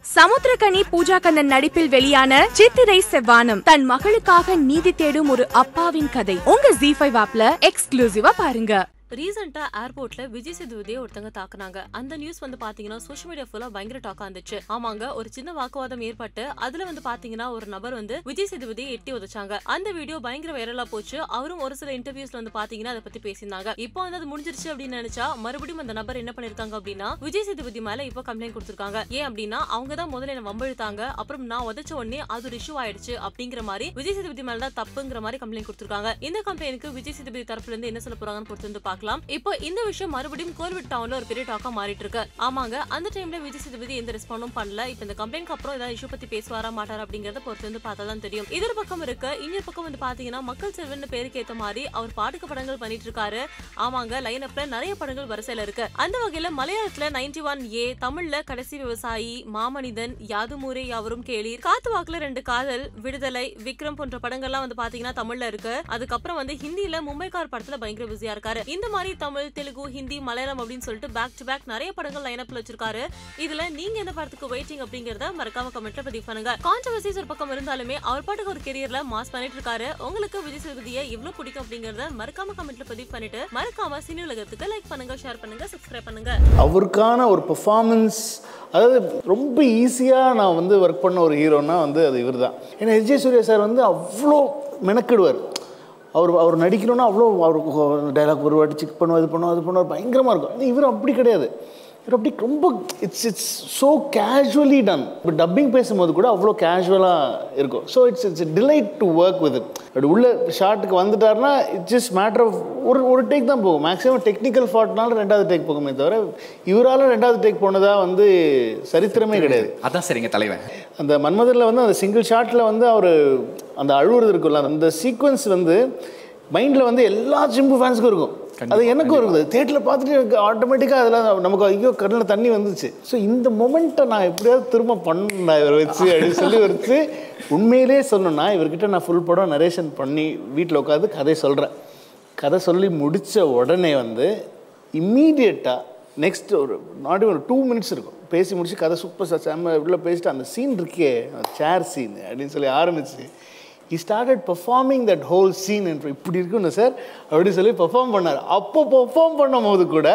சமுத்திரகனி பூஜா கண்ணன் நடிப்பில் வெளியான சித்திரை செவ்வானம் தன் மகளுக்காக நீதி தேடும் ஒரு அப்பாவின் கதை உங்க ஜி ஃபைவ் ஆப்ல எக்ஸ்க்ளூசிவா பாருங்க ரீசெண்டா ஏர்போர்ட்ல விஜய் சேதுபதியை ஒருத்தங்க தாக்குனாங்க அந்த நியூஸ் வந்து பாத்தீங்கன்னா சோஷியல் மீடியா ஃபுல்லா பயங்கர டாக்கா இருந்துச்சு ஆமாங்க ஒரு சின்ன வாக்குவாதம் ஏற்பட்டு அதுல வந்து பாத்தீங்கன்னா ஒரு நபர் வந்து விஜய் சேதுபதியை எட்டி உதைச்சாங்க அந்த வீடியோ பயங்கர வைரலா போச்சு அவரும் ஒரு சில இன்டர்வியூஸ்ல வந்து பாத்தீங்கன்னா அதை பத்தி பேசியிருந்தாங்க இப்போ வந்து அது முடிஞ்சிருச்சு அப்படின்னு நினைச்சா மறுபடியும் அந்த நபர் என்ன பண்ணிருக்காங்க அப்படின்னா விஜய் சேதுபதி மேல இப்போ கம்ப்ளைண்ட் கொடுத்திருக்காங்க ஏன் அப்படின்னா அவங்க தான் முதல்ல என்ன வம்பிழுத்தாங்க அப்புறம் நான் உதைச்ச உடனே அது ஒரு இஷ்யூ ஆயிடுச்சு அப்படிங்கிற மாதிரி விஜய் சேதுபதி மேல தான் தப்புங்கிற மாதிரி கம்ப்ளைண்ட் கொடுத்திருக்காங்க இந்த கம்ப்ளைண்ட்க்கு விஜய் சேதுபதி தரப்புல இருந்து என்ன சொல்ல போறாங்கன்னு பொறுத்து வந்து பார்க்கலாம் இப்போ இந்த விஷயம் மறுபடியும் கோல்விட் டவுன்ல ஒரு பெரிய டாக்கா மாறிட்டு இருக்கு ஆமாங்க அந்த டைம்ல விஜய் சேதுபதி எந்த ரெஸ்பாண்டும் பண்ணல இப்போ இந்த கம்ப்ளைண்ட் அப்புறம் ஏதாவது இஷ்யூ பத்தி பேசுவாரா மாட்டாரா அப்படிங்கறத பொறுத்து வந்து பார்த்தா தான் தெரியும் இதொரு பக்கம் இருக்கு இன்னொரு பக்கம் வந்து பாத்தீங்கன்னா மக்கள் செல்வன் பேருக்கு ஏத்த மாதிரி அவர் பாட்டுக்கு படங்கள் பண்ணிட்டு இருக்காரு ஆமாங்க லைன் அப்ல நிறைய படங்கள் வரிசையில இருக்கு அந்த வகையில மலையாளத்துல நைன்டி ஒன் ஏ தமிழ்ல கடைசி விவசாயி மாமனிதன் யாதுமூரே யாவரும் கேளீர் காத்து வாக்குல ரெண்டு காதல் விடுதலை விக்ரம் போன்ற படங்கள்லாம் வந்து பாத்தீங்கன்னா தமிழ்ல இருக்கு அதுக்கப்புறம் வந்து ஹிந்தில மும்பைக்கார் படத்துல பயங்கர பிஸியா இருக்காரு இந்த மாதிரி தமிழ் தெலுங்கு ஹிந்தி மலையாளம் அப்படின்னு சொல்லிட்டு பேக் டு பேக் நிறைய படங்கள் லைன் அப்ல வச்சிருக்காரு இதுல நீங்க எந்த படத்துக்கு வெயிட்டிங் அப்படிங்கறத மறக்காம கமெண்ட்ல பதிவு பண்ணுங்க கான்ட்ரவர்சிஸ் ஒரு பக்கம் இருந்தாலுமே அவர் பாட்டுக்கு ஒரு கெரியர்ல மாஸ் பண்ணிட்டு இருக்காரு உங்களுக்கு விஜய் சேதுபதியை எவ்வளவு பிடிக்கும் அப்படிங்கறத மறக்காம கமெண்ட்ல பதிவு பண்ணிட்டு மறக்காம சினி உலகத்துக்கு லைக் பண்ணுங்க ஷேர் பண்ணுங்க சப்ஸ்கிரைப் பண்ணுங்க அவருக்கான ஒரு பெர்ஃபார்மன்ஸ் அதாவது ரொம்ப ஈஸியாக நான் வந்து ஒர்க் பண்ண ஒரு ஹீரோனா வந்து அது இவர் தான் ஏன்னா விஜய் சூர்யா சார் வந்து அவ்வளோ மெனக்கிடுவார் அவர் அவர் நடிக்கணும்னா அவ்வளோ அவருக்கு டைலாக் ஒரு வாட்டி செக் பண்ணுவோம் இது பண்ணுவோம் அது பண்ணுவார் பயங்கரமாக இருக்கும் ஆனால் இவர் அப்படி கிடையாது இவர் அப்படி ரொம்ப it's it's so casually done இப்போ டப்பிங் பேசும்போது கூட அவ்வளோ கேஷுவலாக இருக்கும் so it's it's delight to work with it அப்படி உள்ள ஷார்ட்டுக்கு வந்துட்டாருன்னா இட்ஸ் ஜஸ்ட் மேட்டர் ஆஃப் ஒரு ஒரு டேக் தான் போகும் மேக்ஸிமம் டெக்னிக்கல் ஃபால்ட்னால ரெண்டாவது டேக் போகுமே தவிர இவரால் ரெண்டாவது டேக் போனதா வந்து சரித்திரமே கிடையாது அதான் சரிங்க தலைவன் அந்த மன்மதனில் வந்து அந்த சிங்கிள் ஷாட்டில் வந்து அவர் அந்த அழுவுறது இருக்குல்ல அந்த சீக்வன்ஸ் வந்து மைண்டில் வந்து எல்லா சிம்பு ஃபேன்ஸுக்கும் இருக்கும் அது எனக்கும் இருக்குது தேட்டரில் பார்த்துட்டு எனக்கு ஆட்டோமேட்டிக்காக அதில் நமக்கு ஐயோ கண்ணில் தண்ணி வந்துச்சு ஸோ இந்த மொமெண்ட்டை நான் எப்படியாவது திரும்ப பண்ணேன் இவரை வச்சு அப்படின்னு சொல்லி வச்சு உண்மையிலே சொன்னேன்னா இவர்கிட்ட நான் ஃபுல் படம் நரேஷன் பண்ணி வீட்டில் உட்காந்து கதை சொல்கிறேன் கதை சொல்லி முடித்த உடனே வந்து இம்மீடியட்டாக நெக்ஸ்ட் ஒரு நாட் ஒரு டூ மினிட்ஸ் இருக்கும் பேசி முடிச்சு கதை சூப்பர் சார் செம்ம உள்ள பேசிட்டு அந்த சீன் இருக்கே சேர் சீன் அப்படின்னு சொல்லி ஆரம்பிச்சு he started performing that whole scene in இப்படி இருக்குன்னு சார் அப்படி சொல்லி பெர்ஃபார்ம் பண்ணார் அப்போ பெர்ஃபார்ம் பண்ணும் போது கூட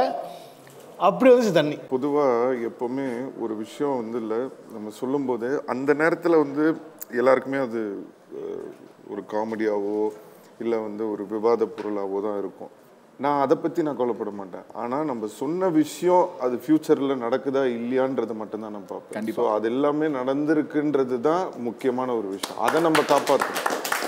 அப்படி வந்துச்சு தண்ணி பொதுவாக எப்போவுமே ஒரு விஷயம் வந்து இல்லை நம்ம சொல்லும்போது அந்த நேரத்தில் வந்து எல்லாருக்குமே அது அஹ், ஒரு காமெடியாவோ இல்லை வந்து ஒரு விவாத பொருளாவோ தான் இருக்கும் நான் அதை பற்றி நான் கவலைப்பட மாட்டேன் ஆனால் நம்ம சொன்ன விஷயம் அது ஃப்யூச்சரில் நடக்குதா இல்லையான்றது மட்டும்தான் நான் பார்ப்பேன் கண்டிப்பா. ஸோ அது எல்லாமே நடந்திருக்குன்றது தான் முக்கியமான ஒரு விஷயம் அதை நம்ம காப்பாற்றணும்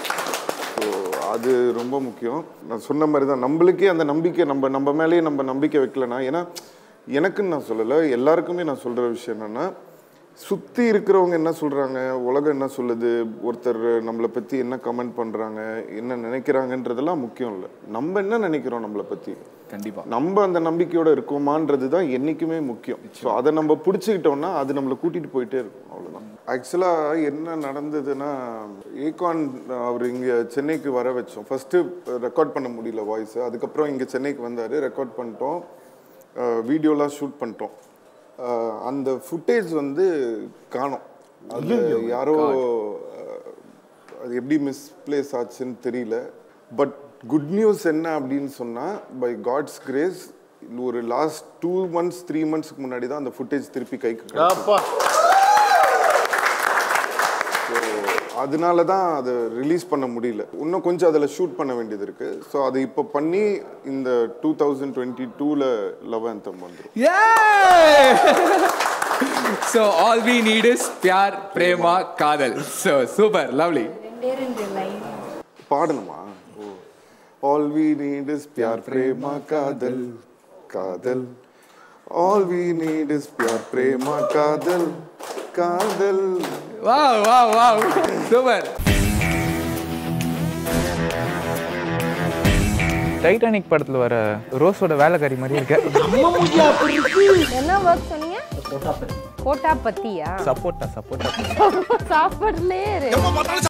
ஸோ அது ரொம்ப முக்கியம் நான் சொன்ன மாதிரி தான் நம்மளுக்கே அந்த நம்பிக்கை நம்ம நம்ம மேலேயே நம்ம நம்பிக்கை வைக்கலனா ஏன்னா எனக்குன்னு நான் சொல்லலை எல்லாருக்குமே நான் சொல்கிற விஷயம் என்னென்னா சுற்றி இருக்கிறவங்க என்ன சொல்கிறாங்க உலகம் என்ன சொல்லுது ஒருத்தர் நம்மளை பற்றி என்ன கமெண்ட் பண்ணுறாங்க என்ன நினைக்கிறாங்கன்றதெல்லாம் முக்கியம் இல்லை நம்ம என்ன நினைக்கிறோம் நம்மளை பற்றி கண்டிப்பா நம்ம அந்த நம்பிக்கையோட இருக்கோமான்றது தான் என்றைக்குமே முக்கியம் ஸோ அதை நம்ம பிடிச்சிக்கிட்டோம்னா அது நம்மளை கூட்டிகிட்டு போயிட்டே இருக்கும் அவ்வளோதான் ஆக்சுவலாக என்ன நடந்ததுன்னா ஏகான் அவர் இங்கே சென்னைக்கு வர வச்சோம் ஃபஸ்ட்டு ரெக்கார்ட் பண்ண முடியல வாய்ஸு அதுக்கப்புறம் இங்கே சென்னைக்கு வந்தார் ரெக்கார்ட் பண்ணிட்டோம் வீடியோலாம் ஷூட் பண்ணிட்டோம் அஹ், அந்த ஃபுட்டேஜ் வந்து காணோம் அது யாரோ அஹ், அது எப்படி மிஸ்பிளேஸ் ஆச்சுன்னு தெரியல பட் குட் நியூஸ் என்ன அப்படின்னு சொன்னால் பை காட்ஸ் கிரேஸ் ஒரு லாஸ்ட் டூ மந்த்ஸ் த்ரீ மந்த்ஸ்க்கு முன்னாடி தான் அந்த ஃபுட்டேஜ் திருப்பி கைக்கு கிடைச்சது. அப்பா ஸோ அதனால தான் அதை ரிலீஸ் பண்ண முடியல இன்னும் கொஞ்சம் அதில் ஷூட் பண்ண வேண்டியது இருக்குது ஸோ அதை இப்போ பண்ணி இந்த டூ தௌசண்ட் டுவெண்ட்டி டூவில் லவ் anthem வந்துடும் so all we need is pyar prema kadhal so super lovely பாடணுமா oh all we need is pyar prema kadhal kadhal all we need is pyar prema kadhal kadhal wow wow wow super Titanic படத்துல வர ரோஸோட வேலைக்காரி மாதிரி இருக்கு என்ன ஒர்க் சொன்னீங்க கோட்டா பத்தியா சப்போட்டா சப்போட்டா சாப்பாடுலயே இரு